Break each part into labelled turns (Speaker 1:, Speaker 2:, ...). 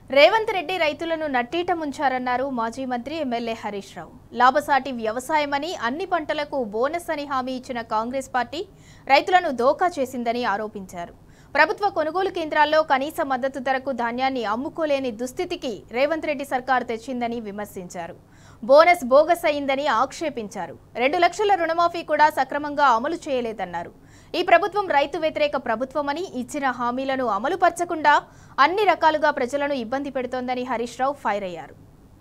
Speaker 1: రేవంత్ రెడ్డి రైతులను నట్టీట ముంచారన్నారు మాజీ మంత్రి ఎమ్మెల్యే హరీష్ రావు లాభసాటి వ్యవసాయమని అన్ని పంటలకు బోనస్ అని హామీ ఇచ్చిన కాంగ్రెస్ పార్టీ రైతులను దోకా చేసిందని ఆరోపించారు ప్రభుత్వ కొనుగోలు కేంద్రాల్లో కనీస మద్దతు ధరకు ధాన్యాన్ని అమ్ముకోలేని దుస్థితికి రేవంత్ రెడ్డి సర్కార్ తెచ్చిందని విమర్శించారు బోనస్ బోగస్ అయిందని ఆక్షేపించారు రెండు లక్షల రుణమాఫీ కూడా సక్రమంగా అమలు చేయలేదన్నారు ఈ ప్రభుత్వం రైతు వ్యతిరేక ప్రభుత్వమని ఇచ్చిన హామీలను అమలు పరచకుండా అన్ని రకాలుగా ప్రజలను ఇబ్బంది పెడుతోందని హరీష్ రావు ఫైర్ అయ్యారు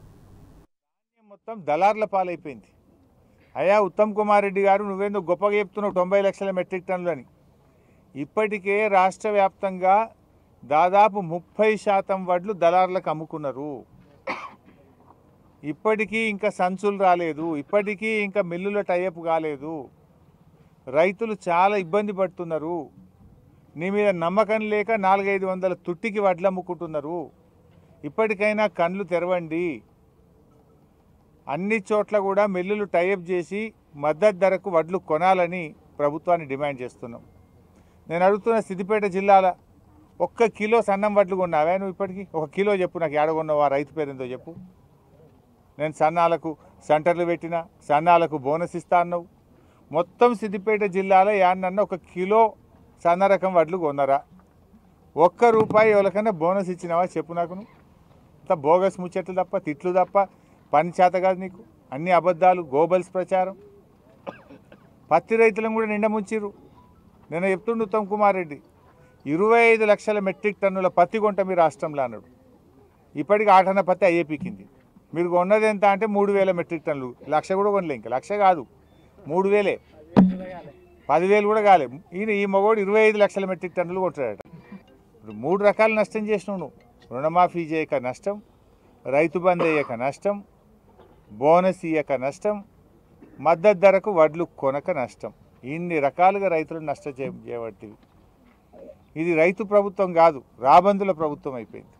Speaker 2: మొత్తం దళార్ల పాలైపోయింది అయ్యా ఉత్తమ్ కుమార్ రెడ్డి గారు నువ్వేందో గొప్పగా చెప్తున్నావు తొంభై లక్షల మెట్రిక్ టన్నులు అని ఇప్పటికే రాష్ట్ర వ్యాప్తంగా దాదాపు ముప్పై శాతం వడ్లు దళార్లకు అమ్ముకున్నారు ఇప్పటికీ ఇంకా సంచులు రాలేదు ఇప్పటికీ ఇంకా మిల్లుల టైఅప్ కాలేదు రైతులు చాలా ఇబ్బంది పడుతున్నారు నీ మీద నమ్మకం లేక నాలుగైదు వందల తుట్టికి వడ్లు అమ్ముకుంటున్నారు ఇప్పటికైనా కండ్లు తెరవండి అన్ని చోట్ల కూడా మిల్లులు టైఅప్ చేసి మద్దతు ధరకు వడ్లు కొనాలని ప్రభుత్వాన్ని డిమాండ్ చేస్తున్నాం నేను అడుగుతున్న సిద్దిపేట జిల్లాల ఒక్క కిలో సన్నం వడ్లు కొన్నావా నువ్వు ఇప్పటికీ ఒక కిలో చెప్పు నాకు ఏడగొన్నావు ఆ రైతు పేరుందో చెప్పు నేను సన్నాలకు సెంటర్లు పెట్టిన సన్నాలకు బోనస్ ఇస్తా అన్నావు మొత్తం సిద్దిపేట జిల్లాలో యాన్నన్న ఒక కిలో సన్న రకం వడ్లు కొన్నారా ఒక్క రూపాయి ఎవరికైనా బోనస్ ఇచ్చినావా చెప్పు నాకు నువ్వు అంత బోగస్ ముచ్చట్లు తప్ప తిట్లు తప్ప పని చేత కాదు నీకు అన్ని అబద్ధాలు గోబల్స్ ప్రచారం పత్తి రైతులను కూడా నిండా ముంచిర్రు నేను చెప్తుండు ఉత్తమ్ కుమార్ రెడ్డి ఇరవై ఐదు లక్షల మెట్రిక్ టన్నుల పత్తి కొంట మీ రాష్ట్రంలో అన్నాడు ఇప్పటికి ఆటన పత్తి అయ్యేపికింది మీరు కొన్నది ఎంత అంటే మూడు వేల మెట్రిక్ టన్నులు లక్ష కూడా కొనలే ఇంకా లక్ష కాదు మూడు వేలే పదివేలు కూడా కాలే ఈయన ఈ మగోడు ఇరవై ఐదు లక్షల మెట్రిక్ టన్నులు కొట్టాడట ఇప్పుడు మూడు రకాల నష్టం చేసినావు నువ్వు రుణమాఫీ చేయక నష్టం రైతు బంద్ అయ్యాక నష్టం బోనస్ ఇయ్యక నష్టం మద్దతు ధరకు వడ్లు కొనక నష్టం ఇన్ని రకాలుగా రైతులు నష్ట చే- చేయబట్టివి ఇది రైతు ప్రభుత్వం కాదు రాబందుల ప్రభుత్వం అయిపోయింది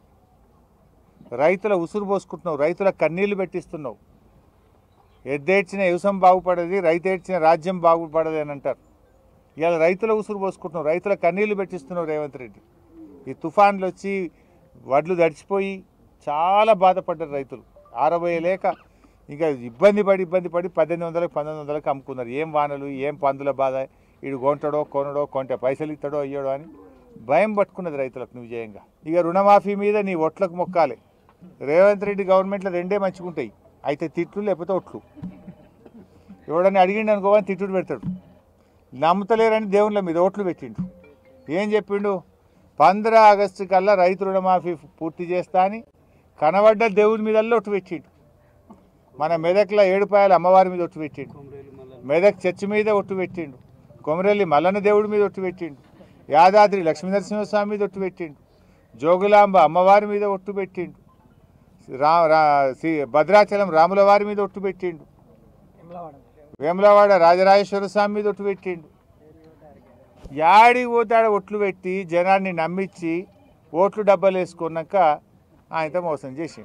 Speaker 2: రైతుల ఉసురు పోసుకుంటున్నావు రైతుల కన్నీళ్లు పెట్టిస్తున్నావు ఎద్దేడ్చిన వ్యవసాయం బాగుపడది రైతు ఏడ్చిన రాజ్యం బాగుపడదు అని అంటారు ఇవాళ రైతుల ఉసురు పోసుకుంటున్నావు రైతుల కన్నీళ్లు పెట్టిస్తున్నావు రేవంత్ రెడ్డి ఈ తుఫాన్లు వచ్చి వడ్లు తడిచిపోయి చాలా బాధపడ్డారు రైతులు ఆరబోయలేక ఇంకా ఇబ్బంది పడి ఇబ్బంది పడి పద్దెనిమిది వందలకు పంతొమ్మిది వందలకు అమ్ముకున్నారు ఏం వానలు ఏం పందుల బాధ ఇడు కొంటాడో కొనడో కొంటే పైసలు ఇస్తాడో అయ్యాడో అని భయం పట్టుకున్నది రైతులకు నువ్వు విజయంగా ఇక రుణమాఫీ మీద నీ ఒట్లకు మొక్కాలి రేవంత్ రెడ్డి గవర్నమెంట్లో రెండే మంచిగుంటాయి అయితే తిట్లు లేకపోతే ఒట్లు ఎవడని అడిగిండు అనుకోవని తిట్టుడు పెడతాడు నమ్ముతలేరని దేవుళ్ళ మీద ఓట్లు పెట్టిండు ఏం చెప్పిండు పంద్ర ఆగస్టు కల్లా రైతు రుణమాఫీ పూర్తి చేస్తా అని కనబడ్డ దేవుడి మీద ఒట్టు పెట్టిండు మన మెదక్లో ఏడుపాయల అమ్మవారి మీద ఒట్టు పెట్టిండు మెదక్ చర్చి మీద ఒట్టు పెట్టిండు కొమరెల్లి మల్లన్న దేవుడి మీద ఒట్టు పెట్టిండు యాదాద్రి లక్ష్మీనరసింహస్వామి మీద ఒట్టు పెట్టిండు జోగులాంబ అమ్మవారి మీద ఒట్టు పెట్టిండు రా రా శ్రీ భద్రాచలం రాముల వారి మీద ఒట్టు పెట్టిండు వేములవాడ రాజరాజేశ్వర స్వామి మీద ఒట్టు పెట్టిండు యాడికి పోతాడ ఒట్లు పెట్టి జనాన్ని నమ్మించి ఓట్లు డబ్బాలు వేసుకున్నాక ఆయనతో మోసం చేసిండు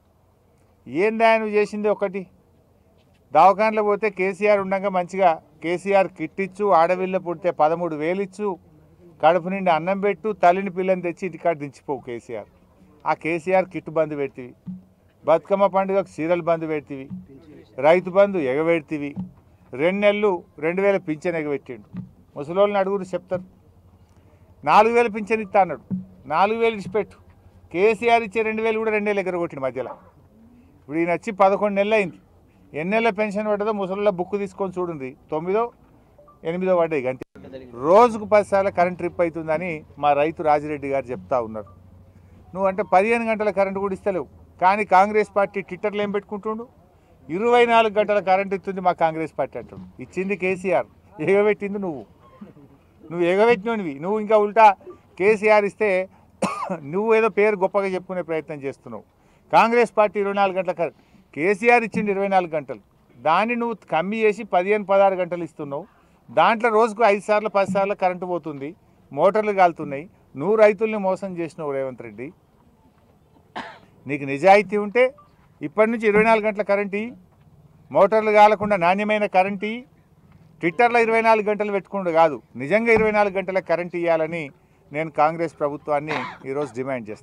Speaker 2: ఏంది ఆయన చేసింది ఒకటి దవాఖానలో పోతే కేసీఆర్ ఉండగా మంచిగా కేసీఆర్ కిట్ ఇచ్చు ఆడవిల్ల పుడితే పదమూడు వేలు ఇచ్చు కడుపు నిండి అన్నం పెట్టు తల్లిని పిల్లని తెచ్చి ఇంటికాడ దించిపోవు కేసీఆర్ ఆ కేసీఆర్ కిట్ బంద్ పెడితివి బతుకమ్మ పండుగకు చీరలు బంద్ పెడితివి రైతు బంధు ఎగబెడితివి రెండు నెలలు రెండు వేల పింఛన్ ఎగబెట్టిండు ముసలోళ్ళని అడుగురు చెప్తారు నాలుగు వేలు పింఛన్ ఇస్తా అన్నాడు నాలుగు వేలు ఇచ్చిపెట్టు కేసీఆర్ ఇచ్చే రెండు వేలు కూడా రెండు వేలు ఎగర కొట్టిండు మధ్యలో ఇప్పుడు ఈయన వచ్చి పదకొండు నెలలు అయింది ఎన్ని నెలల పెన్షన్ పడ్డదో ముసలిలో బుక్ తీసుకొని చూడండి తొమ్మిదో ఎనిమిదో పడ్డాయి అంతే రోజుకు పది సార్లు కరెంట్ ట్రిప్ అవుతుందని మా రైతు రాజిరెడ్డి గారు చెప్తా ఉన్నారు నువ్వు అంటే పదిహేను గంటల కరెంటు కూడా ఇస్తలేవు కానీ కాంగ్రెస్ పార్టీ ట్విట్టర్లో ఏం పెట్టుకుంటుండు ఇరవై నాలుగు గంటల కరెంట్ ఇస్తుంది మా కాంగ్రెస్ పార్టీ అంటాడు ఇచ్చింది కేసీఆర్ ఎగబెట్టింది నువ్వు నువ్వు ఎగబెట్టినవి నువ్వు ఇంకా ఉల్టా కేసీఆర్ ఇస్తే నువ్వు ఏదో పేరు గొప్పగా చెప్పుకునే ప్రయత్నం చేస్తున్నావు కాంగ్రెస్ పార్టీ ఇరవై నాలుగు గంటల కరెంట్ కేసీఆర్ ఇచ్చింది ఇరవై నాలుగు గంటలు దాన్ని నువ్వు కమ్మి చేసి పదిహేను పదహారు గంటలు ఇస్తున్నావు దాంట్లో రోజుకు ఐదు సార్లు పది సార్లు కరెంటు పోతుంది మోటార్లు కాలుతున్నాయి నువ్వు రైతుల్ని మోసం చేసినావు రేవంత్ రెడ్డి నీకు నిజాయితీ ఉంటే ఇప్పటి నుంచి ఇరవై నాలుగు గంటల కరెంట్ ఇయ్యి మోటార్లు కాలకుండా నాణ్యమైన కరెంట్ ఇయ్యి ట్విట్టర్లో ఇరవై నాలుగు గంటలు పెట్టుకుంటూ కాదు నిజంగా ఇరవై నాలుగు గంటల కరెంట్ ఇవ్వాలని నేను కాంగ్రెస్ ప్రభుత్వాన్ని ఈరోజు డిమాండ్ చేస్తాను